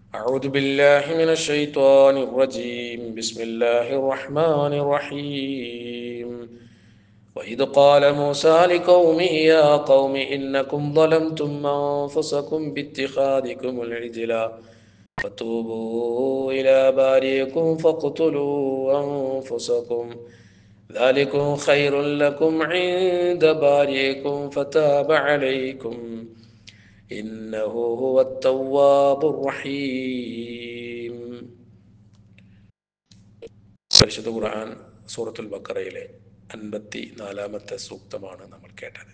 أعوذ بالله من الشيطان الرجيم بسم الله الرحمن الرحيم وإذ قال موسى لقومه يا قوم إنكم ظلمتم أنفسكم باتخاذكم العجل فتوبوا إلى بارئكم فاقتلوا أنفسكم ذلكم خير لكم عند بارئكم فتاب عليكم إنه هو التواب الرحيم പരിശുദ്ധ ഖുർആൻ സൂറത്തുൽ ബക്കറയിലെ അൻപത്തി നാലാമത്തെ സൂക്തമാണ് നമ്മൾ കേട്ടത്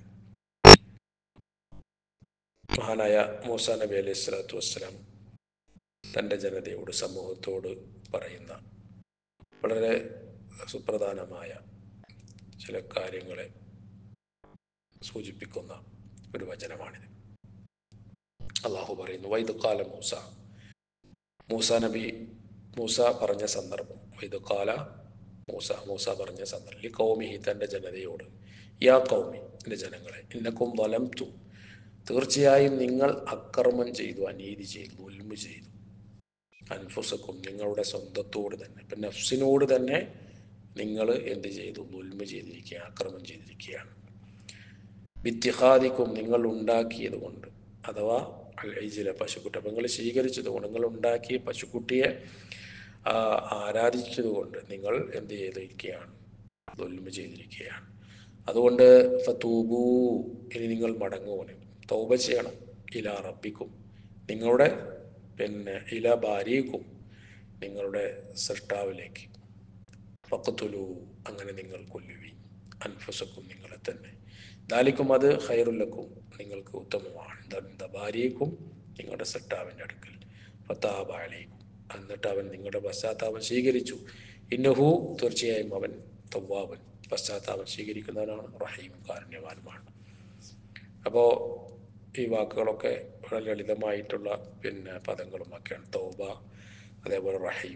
മഹാനായ മൂസ നബി അലൈഹി സ്വലാത്തു വസ്സലാം തൻ്റെ ജനതയോട് സമൂഹത്തോട് പറയുന്ന വളരെ സുപ്രധാനമായ ചില കാര്യങ്ങളെ സൂചിപ്പിക്കുന്ന ഒരു വചനമാണിത് അള്ളാഹു പറയുന്നു വൈദുക്കാല മൂസ മൂസ നബി മൂസ പറഞ്ഞ സന്ദർഭം വൈദുക്കാല മൂസ മൂസ പറഞ്ഞ സന്ദർഭം ഈ കൗമിഹി തൻ്റെ ജനതയോട് യാ കൗമി എൻ്റെ ജനങ്ങളെ ഇന്നക്കും വലം തു തീർച്ചയായും നിങ്ങൾ അക്രമം ചെയ്തു അനീതി ചെയ്തു ഉൽമ ചെയ്തു അൻഫുസക്കും നിങ്ങളുടെ സ്വന്തത്തോട് തന്നെ ഇപ്പം നഫ്സിനോട് തന്നെ നിങ്ങൾ എന്ത് ചെയ്തു ഉൽമ ചെയ്തിരിക്കുക അക്രമം ചെയ്തിരിക്കുകയാണ് വിത്യഹാദിക്കും നിങ്ങൾ ഉണ്ടാക്കിയത് കൊണ്ട് അഥവാ അൽജില പശുക്കുട്ടി അപ്പം നിങ്ങൾ സ്വീകരിച്ചത് കൊണ്ട് നിങ്ങൾ ഉണ്ടാക്കിയ പശുക്കുട്ടിയെ ആരാധിച്ചത് കൊണ്ട് നിങ്ങൾ എന്ത് ചെയ്തിരിക്കുകയാണ് ദുൽമ ചെയ്തിരിക്കുകയാണ് അതുകൊണ്ട് ഫത്തൂബൂ ഇനി നിങ്ങൾ മടങ്ങുവന് തൗബ ചെയ്യണം ഇല റബ്ബിക്കും നിങ്ങളുടെ പിന്നെ ഇല ഭാര്യക്കും നിങ്ങളുടെ സൃഷ്ടാവിലേക്ക് ഫക്കത്തുലു അങ്ങനെ നിങ്ങൾ കൊല്ലുവി അൻഫസക്കും നിങ്ങളെ തന്നെ ദാലിക്കും അത് ഹൈറുല്ലക്കും നിങ്ങൾക്ക് ഉത്തമമാണ് എന്താ ഭാര്യയ്ക്കും നിങ്ങളുടെ സട്ടാവിൻ്റെ അടുക്കൽ ഫത്താബാലയ്ക്കും എന്നിട്ട് അവൻ നിങ്ങളുടെ പശ്ചാത്താപം സ്വീകരിച്ചു ഇന്നഹു തീർച്ചയായും അവൻ തവ്വാബൻ പശ്ചാത്താപം സ്വീകരിക്കുന്നവനാണ് റഹീം കാരുണ്യവാനുമാണ് അപ്പോൾ ഈ വാക്കുകളൊക്കെ വളരെ ലളിതമായിട്ടുള്ള പിന്നെ പദങ്ങളുമൊക്കെയാണ് തൗബ അതേപോലെ റഹീം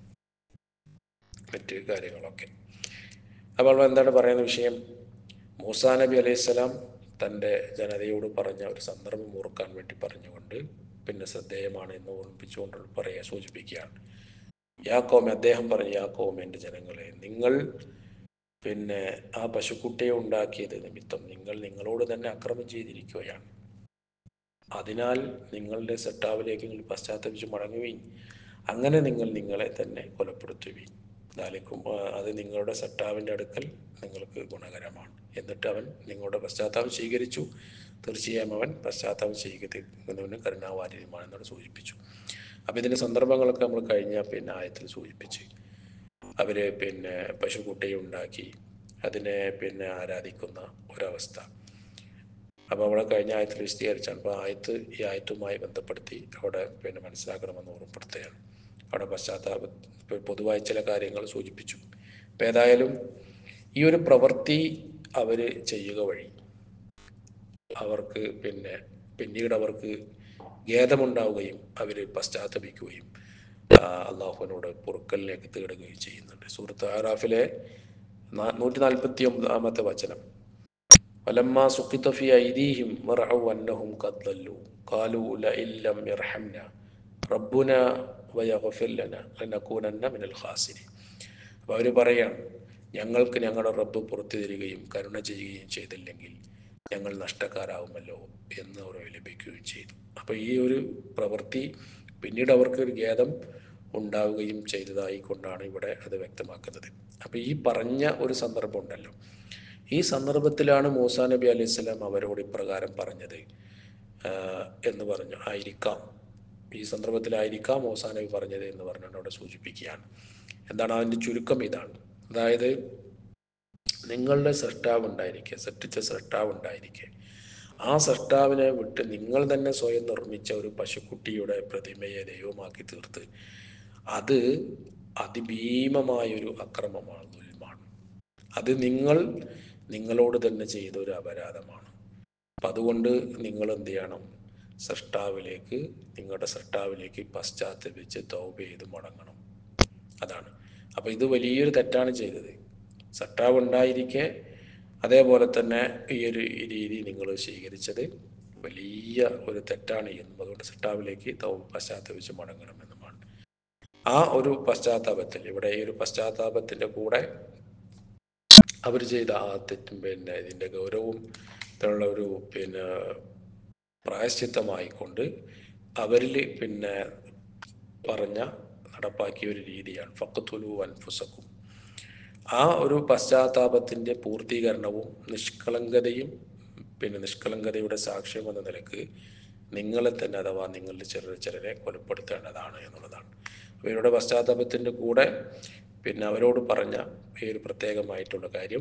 മറ്റ് കാര്യങ്ങളൊക്കെ അപ്പോൾ എന്താണ് പറയുന്ന വിഷയം മൂസാ നബി അലൈഹിസ്സലാം തൻ്റെ ജനതയോട് പറഞ്ഞ ഒരു സന്ദർഭം ഓർക്കാൻ വേണ്ടി പറഞ്ഞുകൊണ്ട് പിന്നെ ശ്രദ്ധേയമാണ് എന്ന് ഓർമ്മിപ്പിച്ചുകൊണ്ട് പറയാ സൂചിപ്പിക്കുകയാണ് യാ കോമ അദ്ദേഹം പറഞ്ഞു യാ കോമ എൻ്റെ ജനങ്ങളെ നിങ്ങൾ പിന്നെ ആ പശുക്കുട്ടിയെ ഉണ്ടാക്കിയത് നിമിത്തം നിങ്ങൾ നിങ്ങളോട് തന്നെ അക്രമം ചെയ്തിരിക്കുകയാണ് അതിനാൽ നിങ്ങളുടെ സെട്ടാവിലേക്ക് നിങ്ങൾ പശ്ചാത്തപിച്ച് മടങ്ങുകയും അങ്ങനെ നിങ്ങൾ നിങ്ങളെ തന്നെ കൊലപ്പെടുത്തുകയും ദാലിക്കും അത് നിങ്ങളുടെ സെട്ടാവിൻ്റെ അടുക്കൽ നിങ്ങൾക്ക് ഗുണകരമാണ് എന്നിട്ട് അവൻ നിങ്ങളുടെ പശ്ചാത്താപം സ്വീകരിച്ചു തീർച്ചയായും അവൻ പശ്ചാത്താപം സ്വീകരിക്കുന്നവന് കരുണാവാര്യമാണെന്നോട് സൂചിപ്പിച്ചു അപ്പം ഇതിൻ്റെ സന്ദർഭങ്ങളൊക്കെ നമ്മൾ കഴിഞ്ഞ പിന്നെ ആയത്തിൽ സൂചിപ്പിച്ച് അവർ പിന്നെ പശുക്കുട്ടിയെ ഉണ്ടാക്കി അതിനെ പിന്നെ ആരാധിക്കുന്ന ഒരവസ്ഥ അപ്പോൾ അവിടെ കഴിഞ്ഞ ആയത്തിൽ വിശദീകരിച്ചാണ് അപ്പോൾ ആയത്ത് ഈ ആയത്തുമായി ബന്ധപ്പെടുത്തി അവിടെ പിന്നെ മനസ്സിലാക്കണമെന്ന് ഓർമ്മപ്പെടുത്തുകയാണ് അവിടെ പശ്ചാത്താപ പൊതുവായ ചില കാര്യങ്ങൾ സൂചിപ്പിച്ചു അപ്പം ഏതായാലും ഈ ഒരു പ്രവൃത്തി അവർ ചെയ്യുക വഴി അവർക്ക് പിന്നെ പിന്നീട് അവർക്ക് ഖേദമുണ്ടാവുകയും അവർ പശ്ചാത്തപിക്കുകയും അള്ളാഹുവിനോട് പൊറുക്കലിലേക്ക് തേടുകയും ചെയ്യുന്നുണ്ട് സുഹൃത്ത് ആറാഫിലെ നൂറ്റി നാൽപ്പത്തി ഒമ്പതാമത്തെ വചനം വലമ്മ സുഖിത്തഫി ഐദീഹിം അന്നഹും കദ്ദല്ലു കാലു ലഇല്ലം യർഹംന റബ്ബുന വയഗ്ഫിർ ലന ലനകൂനന്ന മിനൽ ഖാസിരി അപ്പോൾ അവർ പറയാണ് ഞങ്ങൾക്ക് ഞങ്ങളുടെ റബ്ബ് പുറത്തു തരികയും കരുണ ചെയ്യുകയും ചെയ്തില്ലെങ്കിൽ ഞങ്ങൾ നഷ്ടക്കാരാവുമല്ലോ എന്ന് അവർ ലഭിക്കുകയും ചെയ്തു അപ്പോൾ ഈ ഒരു പ്രവൃത്തി പിന്നീട് അവർക്ക് ഒരു ഖേദം ഉണ്ടാവുകയും ചെയ്തതായി കൊണ്ടാണ് ഇവിടെ അത് വ്യക്തമാക്കുന്നത് അപ്പോൾ ഈ പറഞ്ഞ ഒരു സന്ദർഭം ഉണ്ടല്ലോ ഈ സന്ദർഭത്തിലാണ് മൂസാ നബി അലൈഹി സ്വലാം അവരോട് ഇപ്രകാരം പറഞ്ഞത് എന്ന് പറഞ്ഞു ആയിരിക്കാം ഈ സന്ദർഭത്തിലായിരിക്കാം മൂസാ നബി പറഞ്ഞത് എന്ന് പറഞ്ഞുകൊണ്ട് അവിടെ സൂചിപ്പിക്കുകയാണ് എന്താണ് അതിൻ്റെ ചുരുക്കം ഇതാണ് അതായത് നിങ്ങളുടെ സൃഷ്ടാവ് ഉണ്ടായിരിക്കെ സൃഷ്ടിച്ച സൃഷ്ടാവ് ഉണ്ടായിരിക്കെ ആ സൃഷ്ടാവിനെ വിട്ട് നിങ്ങൾ തന്നെ സ്വയം നിർമ്മിച്ച ഒരു പശുക്കുട്ടിയുടെ പ്രതിമയെ ദൈവമാക്കി തീർത്ത് അത് അതിഭീമമായൊരു അക്രമമാണ് ദുൽമാണ് അത് നിങ്ങൾ നിങ്ങളോട് തന്നെ ചെയ്ത ഒരു അപരാധമാണ് അപ്പം അതുകൊണ്ട് നിങ്ങൾ എന്ത് ചെയ്യണം സൃഷ്ടാവിലേക്ക് നിങ്ങളുടെ സൃഷ്ടാവിലേക്ക് പശ്ചാത്തപിച്ച് തൗബ ചെയ്ത് മടങ്ങണം അതാണ് അപ്പോൾ ഇത് വലിയൊരു തെറ്റാണ് ചെയ്തത് സട്ടാവ് ഉണ്ടായിരിക്കെ അതേപോലെ തന്നെ ഈ ഒരു രീതി നിങ്ങൾ സ്വീകരിച്ചത് വലിയ ഒരു തെറ്റാണ് എന്നും അതുകൊണ്ട് സിട്ടാവിലേക്ക് തൗ പശ്ചാത്തപിച്ച് മടങ്ങണമെന്നുമാണ് ആ ഒരു പശ്ചാത്താപത്തിൽ ഇവിടെ ഈ ഒരു പശ്ചാത്താപത്തിൻ്റെ കൂടെ അവർ ചെയ്ത ആ തെറ്റും പിന്നെ ഇതിൻ്റെ ഗൗരവവും ഇതിനുള്ള ഒരു പിന്നെ പ്രായശ്ചിത്തമായിക്കൊണ്ട് അവരിൽ പിന്നെ പറഞ്ഞ നടപ്പാക്കിയ ഒരു രീതിയാണ് ഫക്കത്തുലു അൻഫുസക്കും ആ ഒരു പശ്ചാത്താപത്തിൻ്റെ പൂർത്തീകരണവും നിഷ്കളങ്കതയും പിന്നെ നിഷ്കളങ്കതയുടെ സാക്ഷ്യം എന്ന നിലക്ക് നിങ്ങളെ തന്നെ അഥവാ നിങ്ങളുടെ ചിലർ ചിലരെ കൊലപ്പെടുത്തേണ്ടതാണ് എന്നുള്ളതാണ് അപ്പോൾ ഇവരുടെ പശ്ചാത്താപത്തിൻ്റെ കൂടെ പിന്നെ അവരോട് പറഞ്ഞ ഈ ഒരു പ്രത്യേകമായിട്ടുള്ള കാര്യം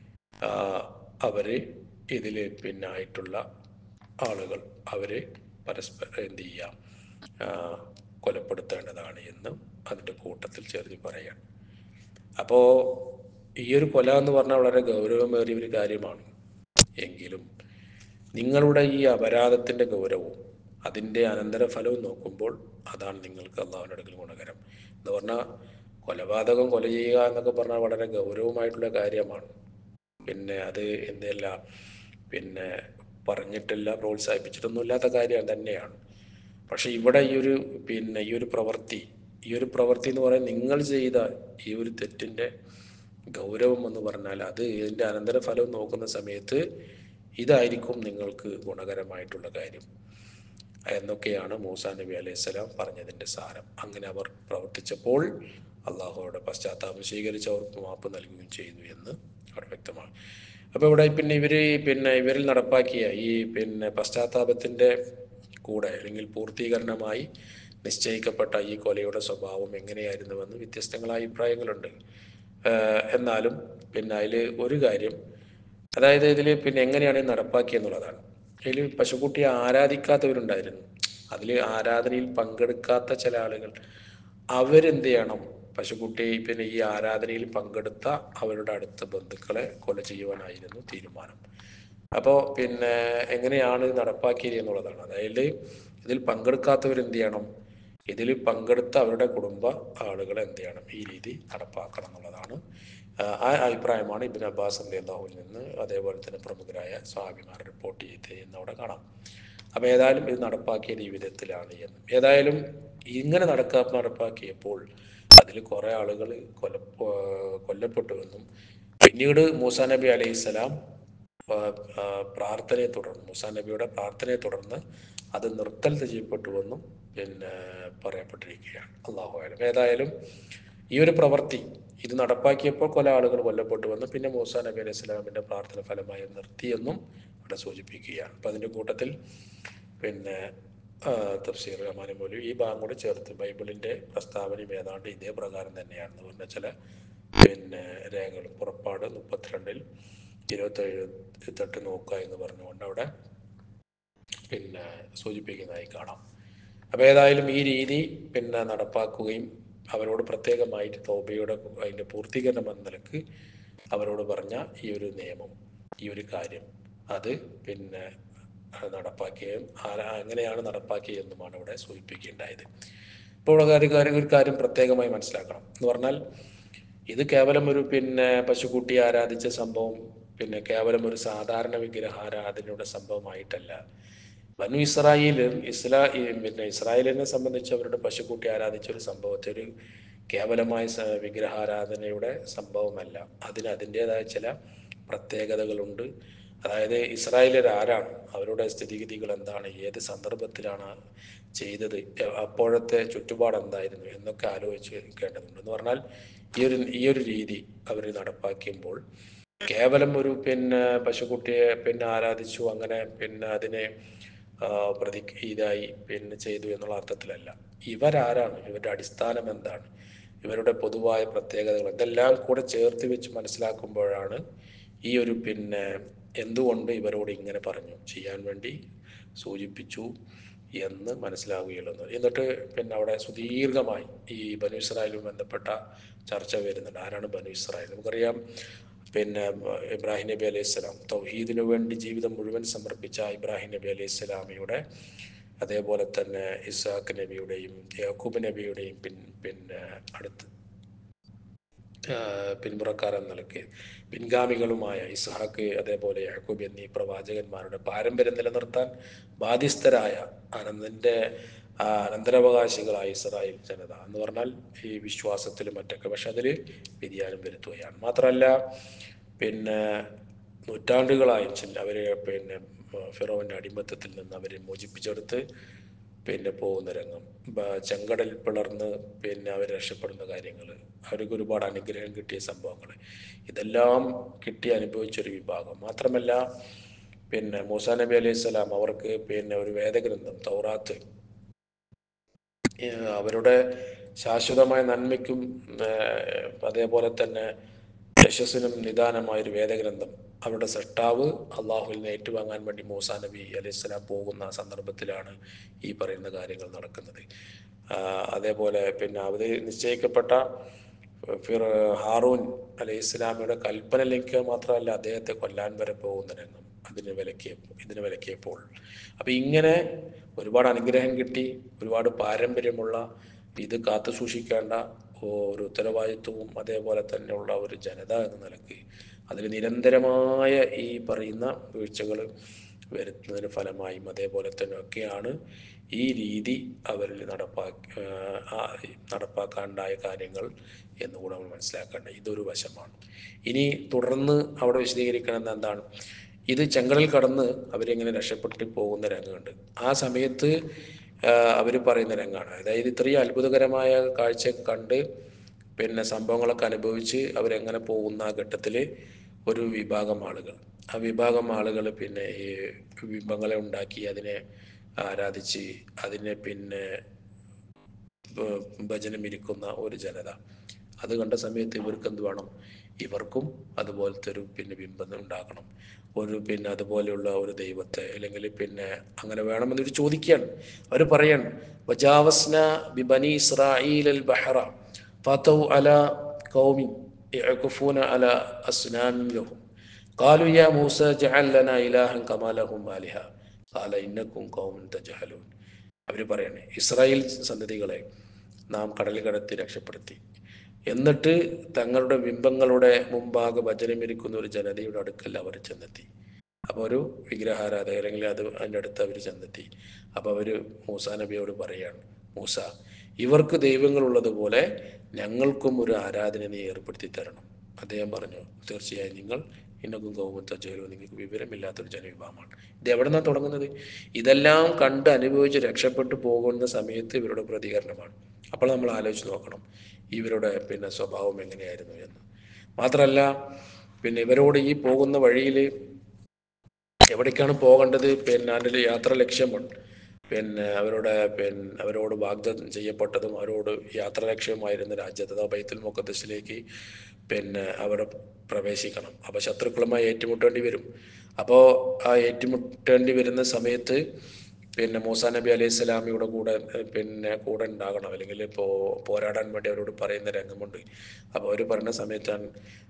അവർ ഇതിൽ പിന്നെ ആയിട്ടുള്ള ആളുകൾ അവർ പരസ്പരം എന്ത് ചെയ്യാം ആ, കൊലപ്പെടുത്തേണ്ടതാണ് എന്ന് അതിൻ്റെ കൂട്ടത്തിൽ ചേർത്ത് പറയാണ് അപ്പോൾ ഈ ഒരു കൊല എന്ന് പറഞ്ഞാൽ വളരെ ഗൗരവമേറിയ ഒരു കാര്യമാണ് എങ്കിലും നിങ്ങളുടെ ഈ അപരാധത്തിൻ്റെ ഗൗരവവും അതിൻ്റെ അനന്തരഫലവും നോക്കുമ്പോൾ അതാണ് നിങ്ങൾക്ക് അള്ളാഹുവിൻ്റെ അടുക്കൽ ഗുണകരം എന്ന് പറഞ്ഞാൽ കൊലപാതകം കൊല ചെയ്യുക എന്നൊക്കെ പറഞ്ഞാൽ വളരെ ഗൗരവമായിട്ടുള്ള കാര്യമാണ് പിന്നെ അത് എന്തല്ല പിന്നെ പറഞ്ഞിട്ടില്ല പ്രോത്സാഹിപ്പിച്ചിട്ടൊന്നും ഇല്ലാത്ത കാര്യം തന്നെയാണ് പക്ഷെ ഇവിടെ ഈ ഒരു പിന്നെ ഈ ഒരു പ്രവൃത്തി ഈ ഒരു പ്രവൃത്തി എന്ന് പറയുന്നത് നിങ്ങൾ ചെയ്ത ഈ ഒരു തെറ്റിൻ്റെ ഗൗരവം എന്ന് പറഞ്ഞാൽ അത് ഇതിൻ്റെ അനന്തരഫലം നോക്കുന്ന സമയത്ത് ഇതായിരിക്കും നിങ്ങൾക്ക് ഗുണകരമായിട്ടുള്ള കാര്യം എന്നൊക്കെയാണ് മൂസ നബി അലൈഹി സ്വലാം പറഞ്ഞതിൻ്റെ സാരം അങ്ങനെ അവർ പ്രവർത്തിച്ചപ്പോൾ അള്ളാഹുവിടെ പശ്ചാത്താപം സ്വീകരിച്ച് അവർക്ക് മാപ്പ് നൽകുകയും ചെയ്തു എന്ന് അവിടെ വ്യക്തമാണ് അപ്പോൾ ഇവിടെ പിന്നെ ഇവർ പിന്നെ ഇവരിൽ നടപ്പാക്കിയ ഈ പിന്നെ പശ്ചാത്താപത്തിൻ്റെ കൂടെ അല്ലെങ്കിൽ പൂർത്തീകരണമായി നിശ്ചയിക്കപ്പെട്ട ഈ കൊലയുടെ സ്വഭാവം എങ്ങനെയായിരുന്നുവെന്ന് വ്യത്യസ്തങ്ങളായ അഭിപ്രായങ്ങളുണ്ട് ഏഹ് എന്നാലും പിന്നെ അതിൽ ഒരു കാര്യം അതായത് ഇതിൽ പിന്നെ എങ്ങനെയാണ് ഇത് നടപ്പാക്കിയെന്നുള്ളതാണ് ഇതിൽ പശുക്കുട്ടിയെ ആരാധിക്കാത്തവരുണ്ടായിരുന്നു അതിൽ ആരാധനയിൽ പങ്കെടുക്കാത്ത ചില ആളുകൾ അവരെന്ത് ചെയ്യണം പശുക്കുട്ടി പിന്നെ ഈ ആരാധനയിൽ പങ്കെടുത്ത അവരുടെ അടുത്ത ബന്ധുക്കളെ കൊല ചെയ്യുവാനായിരുന്നു തീരുമാനം അപ്പോൾ പിന്നെ എങ്ങനെയാണ് ഇത് നടപ്പാക്കിയത് എന്നുള്ളതാണ് അതായത് ഇതിൽ പങ്കെടുക്കാത്തവർ എന്ത് ചെയ്യണം ഇതിൽ പങ്കെടുത്ത അവരുടെ കുടുംബ ആളുകളെ എന്ത് ചെയ്യണം ഈ രീതി നടപ്പാക്കണം എന്നുള്ളതാണ് ആ ആ അഭിപ്രായമാണ് ഇബിൻ അബ്ബാസ് അള്ളാഹുവിൽ നിന്ന് അതേപോലെ തന്നെ പ്രമുഖരായ സ്വാമിമാർ റിപ്പോർട്ട് ചെയ്ത് എന്നവിടെ കാണാം അപ്പോൾ ഏതായാലും ഇത് നടപ്പാക്കിയത് ഈ വിധത്തിലാണ് എന്ന് ഏതായാലും ഇങ്ങനെ നടക്കാ നടപ്പാക്കിയപ്പോൾ അതിൽ കുറേ ആളുകൾ കൊല കൊല്ലപ്പെട്ടുവെന്നും പിന്നീട് മൂസാ നബി അലൈഹി സ്വലാം പ്രാർത്ഥനയെ തുടർന്ന് മൂസാ നബിയുടെ പ്രാർത്ഥനയെ തുടർന്ന് അത് നിർത്തൽ ചെയ്യപ്പെട്ടുവെന്നും പിന്നെ പറയപ്പെട്ടിരിക്കുകയാണ് അള്ളാഹു ആയാലും ഏതായാലും ഈ ഒരു പ്രവൃത്തി ഇത് നടപ്പാക്കിയപ്പോൾ കൊല ആളുകൾ കൊല്ലപ്പെട്ടുവെന്ന് പിന്നെ മൂസാ നബി അലൈഹി സ്വലാമിൻ്റെ പ്രാർത്ഥന ഫലമായി നിർത്തിയെന്നും ഇവിടെ സൂചിപ്പിക്കുകയാണ് അപ്പം അതിൻ്റെ കൂട്ടത്തിൽ പിന്നെ ആ, തഫ്സീർ റഹ്മാൻ മൗലവി ഈ ഭാഗം കൂടെ ചേർത്ത് ബൈബിളിൻ്റെ പ്രസ്താവനയും ഏതാണ്ട് ഇതേ പ്രകാരം തന്നെയാണെന്ന് പറഞ്ഞ ചില പിന്നെ രേഖകൾ പുറപ്പാട് മുപ്പത്തിരണ്ടിൽ ഇരുപത്തേഴ് തൊട്ട് നോക്കുക എന്ന് പറഞ്ഞുകൊണ്ട് അവിടെ പിന്നെ സൂചിപ്പിക്കുന്നതായി കാണാം അപ്പോൾ ഏതായാലും ഈ രീതി പിന്നെ നടപ്പാക്കുകയും അവരോട് പ്രത്യേകമായിട്ട് തോബയുടെ അതിൻ്റെ പൂർത്തീകരണം എന്ന നിലക്ക് അവരോട് പറഞ്ഞ ഈ ഒരു നിയമം ഈ ഒരു കാര്യം അത് പിന്നെ നടപ്പാക്കുകയും ആരാ എങ്ങനെയാണ് നടപ്പാക്കിയതെന്നുമാണ് ഇവിടെ സൂചിപ്പിക്കുകയുണ്ടായത് ഇപ്പോൾ ഉള്ള കാര്യം കാര്യം ഒരു കാര്യം പ്രത്യേകമായി മനസ്സിലാക്കണം എന്ന് പറഞ്ഞാൽ ഇത് കേവലം ഒരു പിന്നെ പശുക്കുട്ടി ആരാധിച്ച സംഭവം പിന്നെ കേവലം ഒരു സാധാരണ വിഗ്രഹാരാധനയുടെ സംഭവമായിട്ടല്ല ബനു ഇസ്രായേലിൽ ഇസ്ലാ ഈ പിന്നെ ഇസ്രായേലിനെ സംബന്ധിച്ച് അവരുടെ പശുക്കുട്ടി ആരാധിച്ച ഒരു സംഭവത്തെ ഒരു കേവലമായ സ- വിഗ്രഹാരാധനയുടെ സംഭവമല്ല അതിന് അതിൻ്റെതായ ചില പ്രത്യേകതകളുണ്ട് അതായത് ഇസ്രായേലർ ആരാണ് അവരുടെ സ്ഥിതിഗതികൾ എന്താണ് ഏത് സന്ദർഭത്തിലാണ് ചെയ്തത് എ- അപ്പോഴത്തെ ചുറ്റുപാട് എന്തായിരുന്നു എന്നൊക്കെ ആലോചിച്ച് കേണ്ടതുണ്ട് എന്ന് പറഞ്ഞാൽ ഈ ഒരു ഈ ഒരു രീതി അവർ നടപ്പാക്കുമ്പോൾ കേവലം ഒരു പിന്നെ പശുക്കുട്ടിയെ പിന്നെ ആരാധിച്ചു അങ്ങനെ പിന്നെ അതിനെ ആ, പ്രതി ഇതായി പിന്നെ ചെയ്തു എന്നുള്ള അർത്ഥത്തിലല്ല ഇവരാരാണ് ഇവരുടെ അടിസ്ഥാനം എന്താണ് ഇവരുടെ പൊതുവായ പ്രത്യേകതകൾ ഇതെല്ലാം കൂടെ ചേർത്ത് വെച്ച് മനസ്സിലാക്കുമ്പോഴാണ് ഈ ഒരു പിന്നെ എന്തുകൊണ്ട് ഇവരോട് ഇങ്ങനെ പറഞ്ഞു ചെയ്യാൻ വേണ്ടി സൂചിപ്പിച്ചു എന്ന് മനസ്സിലാവുകയുള്ളൂ എന്നിട്ട് പിന്നെ അവിടെ സുദീർഘമായി ഈ ബനു ഇസ്രായേലുമായി ബന്ധപ്പെട്ട ചർച്ച വരുന്നുണ്ട് ആരാണ് ബനു ഇസ്രായേൽ നമുക്കറിയാം പിന്നെ ഇബ്രാഹിം നബി അലൈഹി സ്വലാം തൗഹീദിനു വേണ്ടി ജീവിതം മുഴുവൻ സമർപ്പിച്ച ഇബ്രാഹിം നബി അലൈഹി സ്വലാമിയുടെ അതേപോലെ തന്നെ ഇസാഖ് നബിയുടെയും യാക്കൂബ് നബിയുടെയും പിൻ പിന്നെ അടുത്ത് പിന്മുറക്കാർ എന്ന നിലയ്ക്ക് പിൻഗാമികളുമായ ഇസ്ഹാക്ക് അതേപോലെ യാക്കൂബ് എന്നീ പ്രവാചകന്മാരുടെ പാരമ്പര്യം നിലനിർത്താൻ ബാധ്യസ്ഥരായ അനന്തൻ്റെ അനന്തരാവകാശികളായ ഇസ്രായേൽ ജനത എന്ന് പറഞ്ഞാൽ ഈ വിശ്വാസത്തിലും മറ്റൊക്കെ പക്ഷെ അതിൽ വ്യതിയാനം വരുത്തുകയാണ് മാത്രമല്ല പിന്നെ നൂറ്റാണ്ടുകളായി ചില അവരെ പിന്നെ ഫിറോവിൻ്റെ അടിമത്തത്തിൽ നിന്ന് അവരെ മോചിപ്പിച്ചെടുത്ത് പിന്നെ പോകുന്ന രംഗം ബ- ചെങ്കടൽ പിളർന്ന് പിന്നെ അവർ രക്ഷപ്പെടുന്ന കാര്യങ്ങൾ അവർക്ക് ഒരുപാട് അനുഗ്രഹം കിട്ടിയ സംഭവങ്ങൾ ഇതെല്ലാം കിട്ടി അനുഭവിച്ചൊരു വിഭാഗം മാത്രമല്ല പിന്നെ മൂസാ നബി അലൈഹി സ്വലാം അവർക്ക് പിന്നെ ഒരു വേദഗ്രന്ഥം തൗറാത്ത് ഏഹ് അവരുടെ ശാശ്വതമായ നന്മയ്ക്കും ഏഹ് അതേപോലെ തന്നെ യശസ്സിനും നിദാനമായ ഒരു വേദഗ്രന്ഥം അവരുടെ സൃഷ്ടാവ് അള്ളാഹുവിൽ നിന്ന് ഏറ്റുവാങ്ങാൻ വേണ്ടി മൂസാ നബി അലൈഹി സ്വലാം പോകുന്ന സന്ദർഭത്തിലാണ് ഈ പറയുന്ന കാര്യങ്ങൾ നടക്കുന്നത് ആഹ് അതേപോലെ പിന്നെ അവർ നിശ്ചയിക്കപ്പെട്ട ഫിർ ഹാറൂൻ അലൈഹി ഇസ്ലാമിയുടെ കൽപ്പന ലംഘിക്കുക മാത്രമല്ല അദ്ദേഹത്തെ കൊല്ലാൻ വരെ പോകുന്ന രംഗം അതിന് വിലക്കിയ ഇതിന് വിലക്കിയപ്പോൾ അപ്പം ഇങ്ങനെ ഒരുപാട് അനുഗ്രഹം കിട്ടി ഒരുപാട് പാരമ്പര്യമുള്ള ഇത് കാത്തു സൂക്ഷിക്കേണ്ട ഒരു ഉത്തരവാദിത്വവും അതേപോലെ തന്നെയുള്ള ഒരു ജനത എന്ന നിലക്ക് അതിൽ നിരന്തരമായ ഈ പറയുന്ന വീഴ്ചകൾ വരുത്തുന്നതിന് ഫലമായും അതേപോലെ തന്നെ ഒക്കെയാണ് ഈ രീതി അവരിൽ നടപ്പാക്കി നടപ്പാക്കാനുണ്ടായ കാര്യങ്ങൾ എന്നുകൂടെ നമ്മൾ മനസ്സിലാക്കേണ്ടത് ഇതൊരു വശമാണ് ഇനി തുടർന്ന് അവിടെ വിശദീകരിക്കണം എന്താണ് ഇത് ചെങ്കടൽ കടന്ന് അവരെങ്ങനെ രക്ഷപ്പെട്ട് പോകുന്ന രംഗമുണ്ട് ആ സമയത്ത് അവർ പറയുന്ന രംഗമാണ് അതായത് ഇത്രയും അത്ഭുതകരമായ കാഴ്ച കണ്ട് പിന്നെ സംഭവങ്ങളൊക്കെ അനുഭവിച്ച് അവരെങ്ങനെ പോകുന്ന ആ ഘട്ടത്തിൽ ഒരു വിഭാഗം ആളുകൾ ആ വിഭാഗം ആളുകൾ പിന്നെ ഈ ബിംബങ്ങളെ ഉണ്ടാക്കി അതിനെ ആരാധിച്ച് അതിനെ പിന്നെ ഭ- ഭജനം ഇരിക്കുന്ന ഒരു ജനത അത് കണ്ട സമയത്ത് ഇവർക്ക് എന്ത് വേണം ഇവർക്കും അതുപോലത്തെ ഒരു പിന്നെ ബിംബം ഉണ്ടാക്കണം ഒരു പിന്നെ അതുപോലെയുള്ള ഒരു ദൈവത്തെ അല്ലെങ്കിൽ പിന്നെ അങ്ങനെ വേണമെന്നൊരു ചോദിക്കുകയാണ് അവർ പറയാണ് വജാവസ്ന ബിബനി ഇസ്രായീൽ അൽ ബഹറ ഫതൗ അല ഖൗമി യഅകുഫൂന അല അസ്നാമിൻ ലഹും قالوا يا موسى اجعل لنا إلها كما لهم آلهة قال إنكم قوم تجهلون അവർ പറയണേ ഇസ്രായേൽ സന്തതികളെ നാം കടൽ കടത്തി രക്ഷപ്പെടുത്തി എന്നിട്ട് തങ്ങളുടെ ബിംബങ്ങളുടെ മുമ്പാകെ ഭജനമിരിക്കുന്ന ഒരു ജനതയുടെ അടുക്കൽ അവർ ചെന്നെത്തി അപ്പോൾ ഒരു വിഗ്രഹാരാധക അല്ലെങ്കിൽ അത് അതിൻ്റെ അടുത്ത് അവർ ചെന്നെത്തി അപ്പോൾ അവർ മൂസാ നബിയോട് പറയാണ് മൂസ ഇവർക്ക് ദൈവങ്ങളുള്ളതുപോലെ ഞങ്ങൾക്കും ഒരു ആരാധന നീ ഏർപ്പെടുത്തി തരണം അദ്ദേഹം പറഞ്ഞു തീർച്ചയായും നിങ്ങൾ ഇന്നക്കും ഗൗമത്ത ജയിലോ നിങ്ങൾക്ക് വിവരമില്ലാത്തൊരു ജനവിഭാഗമാണ് ഇത് എവിടെ നിന്നാണ് തുടങ്ങുന്നത് ഇതെല്ലാം കണ്ട് അനുഭവിച്ച് രക്ഷപ്പെട്ടു പോകുന്ന സമയത്ത് ഇവരുടെ പ്രതികരണമാണ് അപ്പോൾ നമ്മൾ ആലോചിച്ച് നോക്കണം ഇവരുടെ പിന്നെ സ്വഭാവം എങ്ങനെയായിരുന്നു എന്ന് മാത്രമല്ല പിന്നെ ഇവരോട് ഈ പോകുന്ന വഴിയിൽ എവിടേക്കാണ് പോകേണ്ടത് പിന്നെ അതിൽ യാത്ര ലക്ഷ്യമുണ്ട് പിന്നെ അവരുടെ പിന്നെ അവരോട് വാഗ്ദത്തം ചെയ്യപ്പെട്ടതും അവരോട് യാത്ര ലക്ഷ്യമായിരുന്ന രാജ്യത്ത് അഥവാ ബൈത്തുൽ മുഖദ്സിലേക്ക് പിന്നെ അവർ പ്രവേശിക്കണം അപ്പോൾ ശത്രുക്കളുമായി ഏറ്റുമുട്ടേണ്ടി വരും അപ്പോൾ ആ ഏറ്റുമുട്ടേണ്ടി വരുന്ന സമയത്ത് പിന്നെ മൂസാ നബി അലൈഹി സ്വലാമിയുടെ കൂടെ ഏഹ്, പിന്നെ കൂടെ ഉണ്ടാകണം അല്ലെങ്കിൽ ഇപ്പോൾ പോരാടാൻ വേണ്ടി അവരോട് പറയുന്ന രംഗമുണ്ട് അപ്പോൾ അവർ പറയുന്ന സമയത്താണ്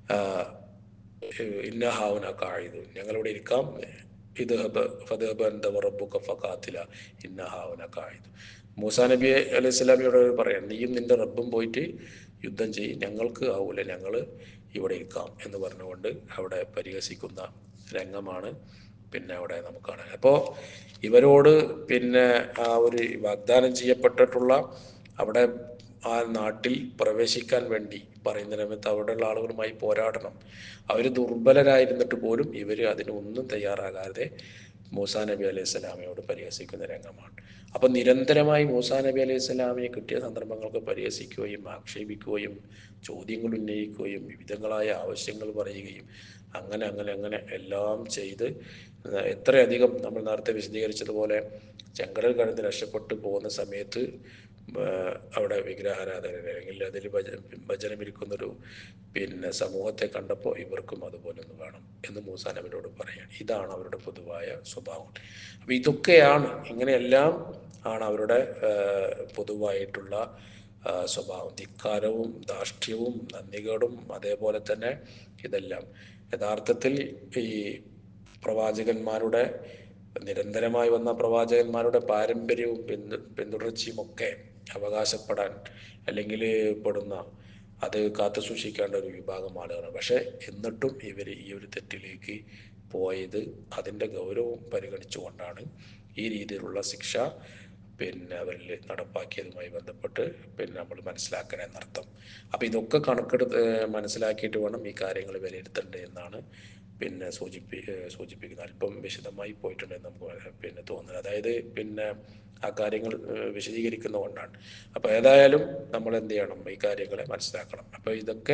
ഇന്ന ഹാവന കായുതു ഞങ്ങളിവിടെ ഇരിക്കാം ഇത് ഫതഹബ് എന്താ റബ്ബുക ഫഖാത്തില ഇന്ന ഹാവന കായുതു മൂസാ നബി അലൈഹി സ്വലാമിയോട് പറയാം നീയും നിന്റെ റബ്ബും പോയിട്ട് യുദ്ധം ചെയ്യും ഞങ്ങൾക്ക് ആവൂല ഞങ്ങൾ ഇവിടെ ഇരിക്കാം എന്ന് പറഞ്ഞുകൊണ്ട് അവിടെ പരിഹസിക്കുന്ന രംഗമാണ് പിന്നെ അവിടെ നമുക്ക് കാണാൻ അപ്പോൾ ഇവരോട് പിന്നെ ആ ഒരു വാഗ്ദാനം ചെയ്യപ്പെട്ടിട്ടുള്ള അവിടെ ആ നാട്ടിൽ പ്രവേശിക്കാൻ വേണ്ടി പറയുന്ന സമയത്ത് അവിടെയുള്ള ആളുകളുമായി പോരാടണം അവർ ദുർബലരായിരുന്നിട്ട് പോലും ഇവർ അതിനൊന്നും തയ്യാറാകാതെ മൂസാ നബി അലൈഹി സ്വലാമയോട് പരിഹസിക്കുന്ന രംഗമാണ് അപ്പം നിരന്തരമായി മൂസാ നബി അലൈഹി സ്വലാമിയെ കിട്ടിയ സന്ദർഭങ്ങൾക്ക് പരിഹസിക്കുകയും ആക്ഷേപിക്കുകയും ചോദ്യങ്ങൾ ഉന്നയിക്കുകയും വിവിധങ്ങളായ ആവശ്യങ്ങൾ പറയുകയും അങ്ങനെ അങ്ങനെ അങ്ങനെ എല്ലാം ചെയ്ത് എത്രയധികം നമ്മൾ നേരത്തെ വിശദീകരിച്ചതുപോലെ ചെങ്കടൽ കടന്ന് രക്ഷപ്പെട്ടു പോകുന്ന സമയത്ത് ആ, അവിടെ വിഗ്രഹാരാധന അല്ലെങ്കിൽ അതിൽ ഭജ ഭജനമിരിക്കുന്നൊരു പിന്നെ സമൂഹത്തെ കണ്ടപ്പോൾ ഇവർക്കും അതുപോലെ ഒന്ന് വേണം എന്ന് മൂസാ നബിയോട് പറയാണ് ഇതാണ് അവരുടെ പൊതുവായ സ്വഭാവം അപ്പം ഇതൊക്കെയാണ് ഇങ്ങനെയെല്ലാം ആണ് അവരുടെ ആ, പൊതുവായിട്ടുള്ള ആ, സ്വഭാവം ധിക്കാരവും ധാർഷ്ട്യവും നന്ദികേടും അതേപോലെ തന്നെ ഇതെല്ലാം യഥാർത്ഥത്തിൽ ഈ പ്രവാചകന്മാരുടെ നിരന്തരമായി വന്ന പ്രവാചകന്മാരുടെ പാരമ്പര്യവും പിന്തു പിന്തുടർച്ചയും ഒക്കെ അവകാശപ്പെടാൻ അല്ലെങ്കിൽ പെടുന്ന അത് കാത്തു സൂക്ഷിക്കേണ്ട ഒരു വിഭാഗം ആളുകളാണ് പക്ഷേ എന്നിട്ടും ഇവർ ഈ ഒരു തെറ്റിലേക്ക് പോയത് അതിൻ്റെ ഗൗരവം പരിഗണിച്ചുകൊണ്ടാണ് ഈ രീതിയിലുള്ള ശിക്ഷ പിന്നെ അവരിൽ നടപ്പാക്കിയതുമായി ബന്ധപ്പെട്ട് പിന്നെ നമ്മൾ മനസ്സിലാക്കണം എന്നർത്ഥം അപ്പോൾ ഇതൊക്കെ കണക്കെടുത്ത് ഏഹ് മനസ്സിലാക്കിയിട്ട് വേണം ഈ കാര്യങ്ങൾ വിലയിരുത്തേണ്ടത് എന്നാണ് പിന്നെ സൂചിപ്പി ഏഹ് സൂചിപ്പിക്കുന്നത് അല്പം വിശദമായി പോയിട്ടുണ്ടെന്ന് നമുക്ക് വളരെ പിന്നെ തോന്നുന്നത് അതായത് പിന്നെ ആ കാര്യങ്ങൾ ഏഹ് വിശദീകരിക്കുന്നതുകൊണ്ടാണ് അപ്പോൾ ഏതായാലും നമ്മൾ എന്ത് ചെയ്യണം ഈ കാര്യങ്ങളെ മനസ്സിലാക്കണം അപ്പോൾ ഇതൊക്കെ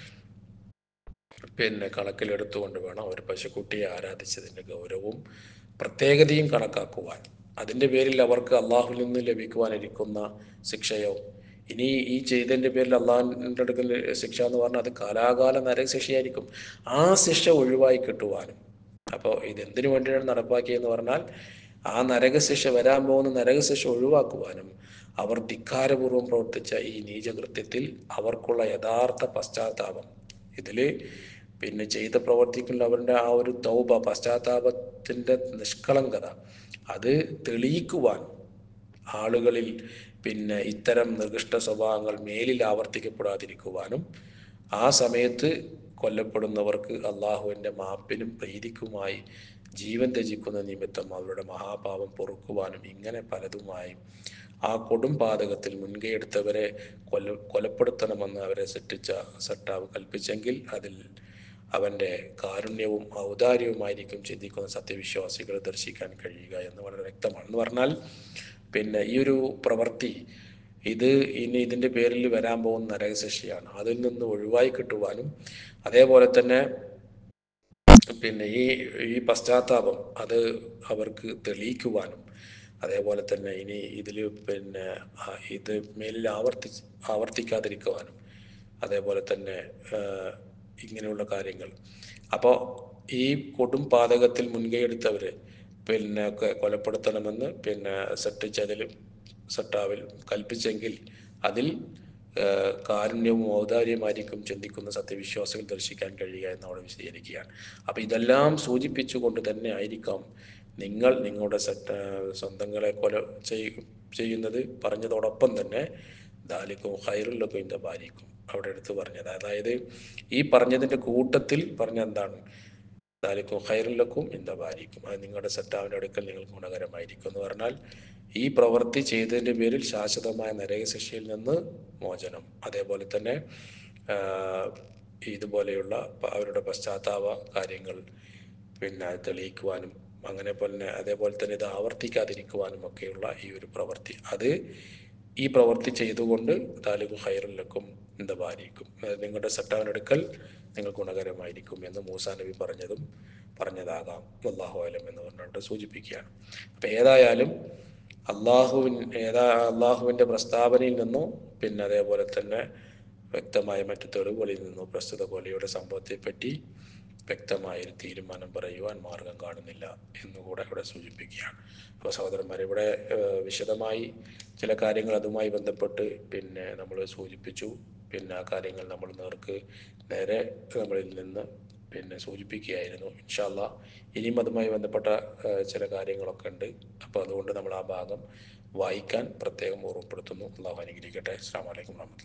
പിന്നെ കണക്കിലെടുത്തുകൊണ്ട് വേണം ഒരു പശുക്കുട്ടിയെ ആരാധിച്ചതിൻ്റെ ഗൗരവവും പ്രത്യേകതയും കണക്കാക്കുവാൻ അതിൻ്റെ പേരിൽ അവർക്ക് അള്ളാഹുവിൽ നിന്ന് ലഭിക്കുവാനിരിക്കുന്ന ശിക്ഷയോ ഇനി ഈ ചെയ്തതിൻ്റെ പേരിൽ അള്ളാഹിൻ്റെ അടുക്കൽ ശിക്ഷ എന്ന് പറഞ്ഞാൽ അത് കാലാകാല നരക ശിക്ഷയായിരിക്കും ആ ശിക്ഷ ഒഴിവായി കിട്ടുവാനും അപ്പോൾ ഇതെന്തിനു വേണ്ടിയാണ് നടപ്പാക്കിയതെന്ന് പറഞ്ഞാൽ ആ നരകശിക്ഷ വരാൻ പോകുന്ന നരകശിക്ഷ ഒഴിവാക്കുവാനും അവർ ധിക്കാരപൂർവ്വം പ്രവർത്തിച്ച ഈ നീചകൃത്യത്തിൽ അവർക്കുള്ള യഥാർത്ഥ പശ്ചാത്താപം ഇതിൽ പിന്നെ ചെയ്ത പ്രവർത്തിക്കുള്ള അവരുടെ ആ ഒരു തൗബ പശ്ചാത്താപത്തിൻ്റെ നിഷ്കളങ്കത അത് തെളിയിക്കുവാൻ ആളുകളിൽ പിന്നെ ഇത്തരം നിർദ്ദിഷ്ട സ്വഭാവങ്ങൾ മേലിൽ ആവർത്തിക്കപ്പെടാതിരിക്കുവാനും ആ സമയത്ത് കൊല്ലപ്പെടുന്നവർക്ക് അള്ളാഹുവിൻ്റെ മാപ്പിനും പ്രീതിക്കുമായി ജീവൻ ത്യജിക്കുന്ന നിമിത്തം അവരുടെ മഹാപാപം പൊറുക്കുവാനും ഇങ്ങനെ പലതുമായി ആ കൊടും പാതകത്തിൽ മുൻകൈയെടുത്തവരെ കൊല്ല കൊലപ്പെടുത്തണമെന്ന് അവരെ സൃഷ്ടിച്ച സട്ടാവ് കൽപ്പിച്ചെങ്കിൽ അതിൽ അവൻ്റെ കാരുണ്യവും ഔദാര്യവുമായിരിക്കും ചിന്തിക്കുന്ന സത്യവിശ്വാസികളെ ദർശിക്കാൻ കഴിയുക എന്ന് വളരെ വ്യക്തമാണ് എന്ന് പറഞ്ഞാൽ പിന്നെ ഈ ഒരു പ്രവൃത്തി ഇത് ഇനി ഇതിൻ്റെ പേരിൽ വരാൻ പോകുന്ന നരകശിക്ഷയാണ് അതിൽ നിന്ന് ഒഴിവായി കിട്ടുവാനും അതേപോലെ തന്നെ പിന്നെ ഈ ഈ പശ്ചാത്താപം അത് അവർക്ക് തെളിയിക്കുവാനും അതേപോലെ തന്നെ ഇനി ഇതിൽ പിന്നെ ആ, ഇത് മേലിൽ ആവർത്തി ആവർത്തിക്കാതിരിക്കുവാനും അതേപോലെ തന്നെ ആ, ഇങ്ങനെയുള്ള കാര്യങ്ങൾ അപ്പോൾ ഈ കൊടും പാതകത്തിൽ മുൻകൈയെടുത്തവർ പിന്നെ ഒക്കെ കൊലപ്പെടുത്തണമെന്ന് പിന്നെ സട്ടിച്ചതിൽ സട്ടാവിൽ കൽപ്പിച്ചെങ്കിൽ അതിൽ ആ, കാരുണ്യവും ഔദാര്യമായിരിക്കും ചിന്തിക്കുന്ന സത്യവിശ്വാസികൾ ദർശിക്കാൻ കഴിയുക എന്ന് അവിടെ വിശദീകരിക്കുകയാണ് അപ്പോൾ ഇതെല്ലാം സൂചിപ്പിച്ചുകൊണ്ട് തന്നെ ആയിരിക്കാം നിങ്ങൾ നിങ്ങളുടെ സട്ട സ്വന്തങ്ങളെ കൊല ചെയ്- ചെയ്യുന്നത് പറഞ്ഞതോടൊപ്പം തന്നെ ദാലിക്കും ഹൈറുല്ലക്കും ഇന്റെ ഭാര്യക്കും അവിടെ എടുത്ത് പറഞ്ഞത് അതായത് ഈ പറഞ്ഞതിൻ്റെ കൂട്ടത്തിൽ പറഞ്ഞ എന്താണ് ദാലിക്കും ഹൈറുല്ലക്കും ഇന്റെ ഭാര്യക്കും അത് നിങ്ങളുടെ സട്ടാവിൻ്റെ അടുക്കൽ നിങ്ങൾക്ക് ഗുണകരമായിരിക്കും എന്ന് പറഞ്ഞാൽ ഈ പ്രവൃത്തി ചെയ്തതിൻ്റെ പേരിൽ ശാശ്വതമായ നരകശിക്ഷയിൽ നിന്ന് മോചനം അതേപോലെ തന്നെ ആ, ഇതുപോലെയുള്ള പ- അവരുടെ പശ്ചാത്താപ കാര്യങ്ങൾ പിന്നെ അത് തെളിയിക്കുവാനും അങ്ങനെ തന്നെ അതേപോലെ തന്നെ ഇത് ആവർത്തിക്കാതിരിക്കുവാനും ഒക്കെയുള്ള ഈ ഒരു പ്രവൃത്തി അത് ഈ പ്രവൃത്തി ചെയ്തുകൊണ്ട് താലിബ് ഹൈറുല്ലക്കും എന്താ ഭാര്യക്കും നിങ്ങളുടെ സട്ടാവിനെടുക്കൽ നിങ്ങൾ ഗുണകരമായിരിക്കും എന്ന് മൂസാ നബി പറഞ്ഞതും പറഞ്ഞതാകാം അള്ളാഹു അലം എന്ന് പറഞ്ഞുകൊണ്ട് സൂചിപ്പിക്കുകയാണ് അപ്പം ഏതായാലും അള്ളാഹുവിൻ ഏതാ അള്ളാഹുവിൻ്റെ പ്രസ്താവനയിൽ നിന്നോ പിന്നെ അതേപോലെ തന്നെ വ്യക്തമായ മറ്റു തെളിവുകളിൽ നിന്നോ പ്രസ്തുത കൊലയുടെ സംഭവത്തെപ്പറ്റി വ്യക്തമായ ഒരു തീരുമാനം പറയുവാൻ മാർഗം കാണുന്നില്ല എന്നുകൂടെ ഇവിടെ സൂചിപ്പിക്കുകയാണ് അപ്പോൾ സഹോദരന്മാർ ഇവിടെ ഏഹ്, വിശദമായി ചില കാര്യങ്ങൾ അതുമായി ബന്ധപ്പെട്ട് പിന്നെ നമ്മൾ സൂചിപ്പിച്ചു പിന്നെ ആ കാര്യങ്ങൾ നമ്മൾ നേർക്ക് നേരെ നമ്മളിൽ നിന്ന് പിന്നെ സൂചിപ്പിക്കുകയായിരുന്നു ഇൻഷാല്ല ഇനിയും അതുമായി ബന്ധപ്പെട്ട ഏഹ്, ചില കാര്യങ്ങളൊക്കെ ഉണ്ട് അപ്പോൾ അതുകൊണ്ട് നമ്മൾ ആ ഭാഗം വായിക്കാൻ പ്രത്യേകം ഓർമ്മപ്പെടുത്തുന്നു അള്ളാഹു അനുഗ്രഹിക്കട്ടെ അസ്സാം വലൈക്കും വാഹമത്തുള്ള